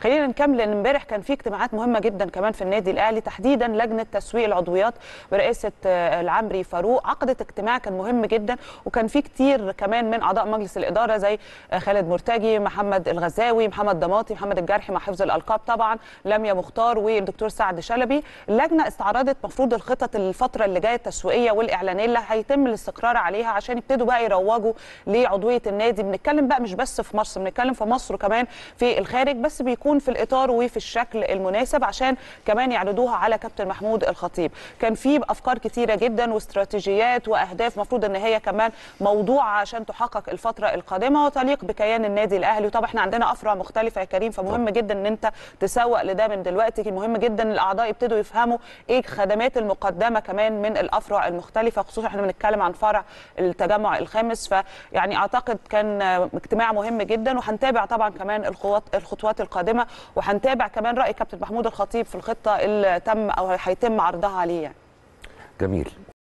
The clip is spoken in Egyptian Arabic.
خلينا نكمل لان امبارح كان في اجتماعات مهمه جدا كمان في النادي الاهلي تحديدا لجنه تسويق العضويات برئاسه آه، العمري فاروق عقدت اجتماع كان مهم جدا وكان في كتير كمان من اعضاء مجلس الاداره زي آه، خالد مرتجي محمد الغزاوي محمد ضماطي محمد الجرحي مع حفظ الالقاب طبعا لميا مختار والدكتور سعد شلبي اللجنه استعرضت مفروض الخطط الفتره اللي جايه التسويقيه والاعلانيه اللي هيتم الاستقرار عليها عشان يبتدوا بقى يروجوا لعضويه النادي بنتكلم بقى مش بس في مصر بنتكلم في مصر وكمان في الخارج بس بيكون في الاطار وفي الشكل المناسب عشان كمان يعرضوها على كابتن محمود الخطيب كان في افكار كتيره جدا واستراتيجيات واهداف مفروض ان هي كمان موضوعه عشان تحقق الفتره القادمه وتليق بكيان النادي الاهلي وطبعا احنا عندنا افرع مختلفه يا كريم فمهم جدا ان انت تسوق لده من دلوقتي مهم جدا الاعضاء يبتدوا يفهموا ايه الخدمات المقدمه كمان من الافرع المختلفه خصوصا احنا بنتكلم عن فرع التجمع الخامس فيعني اعتقد كان اجتماع مهم جدا وهنتابع طبعا كمان الخطوات الخطوات القادمه وهنتابع كمان راي كابتن محمود الخطيب في الخطه اللي تم او هيتم عرضها عليه يعني. جميل